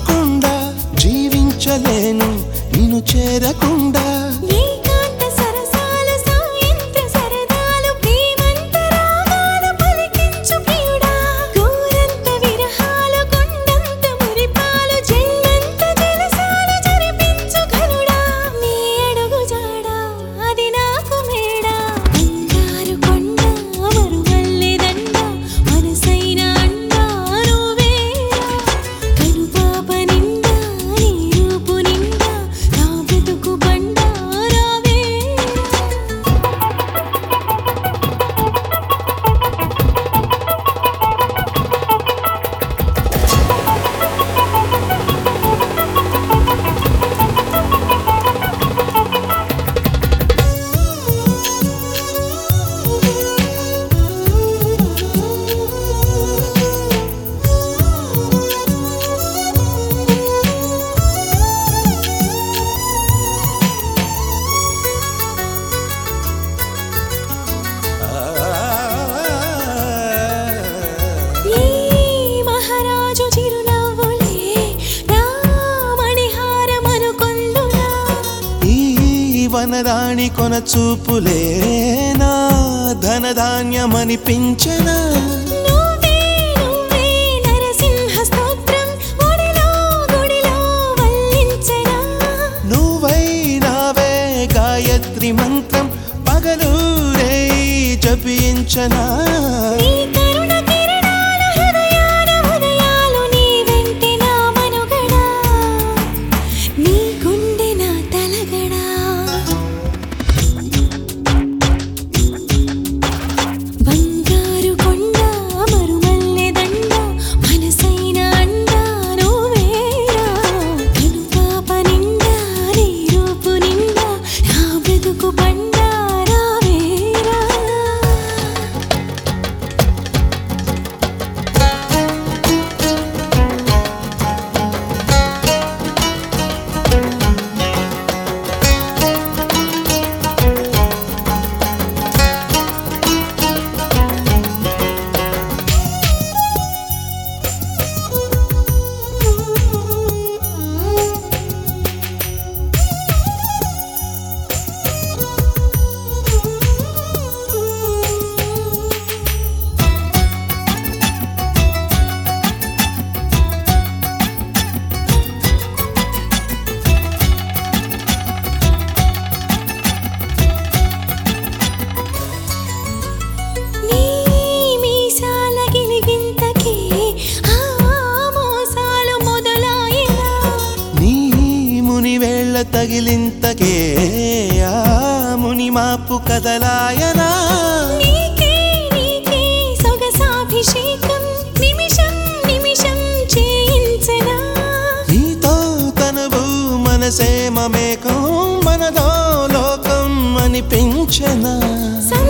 చూడకుండా జీవించలేను నిన్ను చేరకుండా ఏకాంత సరసాలు సాయంత్ర సరదాలు ప్రేమంత రాగాలు పలికించు ప్రియుడా గోరంత విరహాలు కొండంత మురిపాలు జల్లంత జలసాలు జరిపించు ఘనుడా నీ అడుగు జాడా అది నాకు మేడా బంగారు కొండ మరుమల్లె దండ మనసైన అండ నువ్వేరా కనుపాప నిండా నీ రూపు నిండా నా బ్రతుకు బండ రావేరా ఈ మహారాజు చిరునవ్వులే రామణిహారమను కొందునా ఈ వనరాణి కొన చూపులే నా ధనధాన్యమనిపించనా నువ్వే నువ్వే నరసింహ స్తోత్రం ఒడిలో గుడిలో వల్లించనా నువ్వై నావే గాయత్రి మంత్రం పగలూరే జపించనా నీ కరుణ కిరణాల హృదయాల ఉదయాలు నీ వెంటే నా మనుగడా నీ గుండె నా తలగడా బంగారు కొండ మరుమల్లె దండ మనసైన అండ నువ్వేరా కనుపాప నిండా నీ రూపు నిండా నా బ్రతుకు బండ రావేరా నీ మీసాల గిలిగింతకే ఆ మోసాలు మొదలాయినా నీ ముని వేళ్ళ తగిలింతకే ఆ ముని మాపు కదలాయనా నీకే నీకే సొగసాభిషేకం నిమిషం నిమిషం చేయించనా నీతో తనువు మనసే మమేకం మనదో లోకం అనిపించనా స